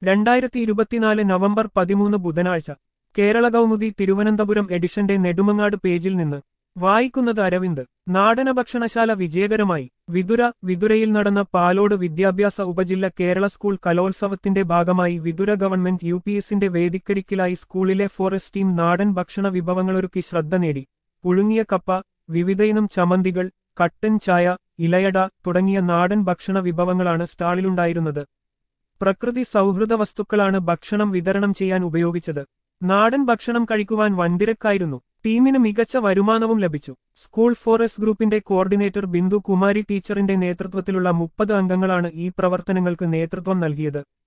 രണ്ടായിരത്തി ഇരുപത്തിനാല് നവംബർ പതിമൂന്ന് ബുധനാഴ്ച കേരള കൗമുദി തിരുവനന്തപുരം എഡിഷന്റെ നെടുമങ്ങാട് പേജിൽ നിന്ന് വായിക്കുന്നത് അരവിന്ദ് നാടന ഭക്ഷണശാല വിജയകരമായി വിതുര വിതുരയിൽ നടന്ന പാലോട് വിദ്യാഭ്യാസ ഉപജില്ല കേരള സ്കൂൾ കലോത്സവത്തിന്റെ ഭാഗമായി വിതുര ഗവൺമെന്റ് യു പി എസിന്റെ വേദിക്കരിക്കിലായി സ്കൂളിലെ ഫോറസ്റ്റ് ടീം നാടൻ ഭക്ഷണ വിഭവങ്ങളൊരുക്കി ശ്രദ്ധ നേടി പുഴുങ്ങിയ കപ്പ വിവിധയിനം ചമന്തികൾ കട്ടൻ ചായ ഇലയട തുടങ്ങിയ നാടൻ ഭക്ഷണ വിഭവങ്ങളാണ് സ്റ്റാളിലുണ്ടായിരുന്നത് പ്രകൃതി സൗഹൃദ വസ്തുക്കളാണ് ഭക്ഷണം വിതരണം ചെയ്യാൻ ഉപയോഗിച്ചത് നാടൻ ഭക്ഷണം കഴിക്കുവാൻ വൻതിരക്കായിരുന്നു ടീമിന് മികച്ച വരുമാനവും ലഭിച്ചു സ്കൂൾ ഫോറസ്റ്റ് ഗ്രൂപ്പിന്റെ കോർഡിനേറ്റർ ബിന്ദു കുമാരി ടീച്ചറിന്റെ നേതൃത്വത്തിലുള്ള മുപ്പത് അംഗങ്ങളാണ് ഈ പ്രവർത്തനങ്ങൾക്ക് നേതൃത്വം നൽകിയത്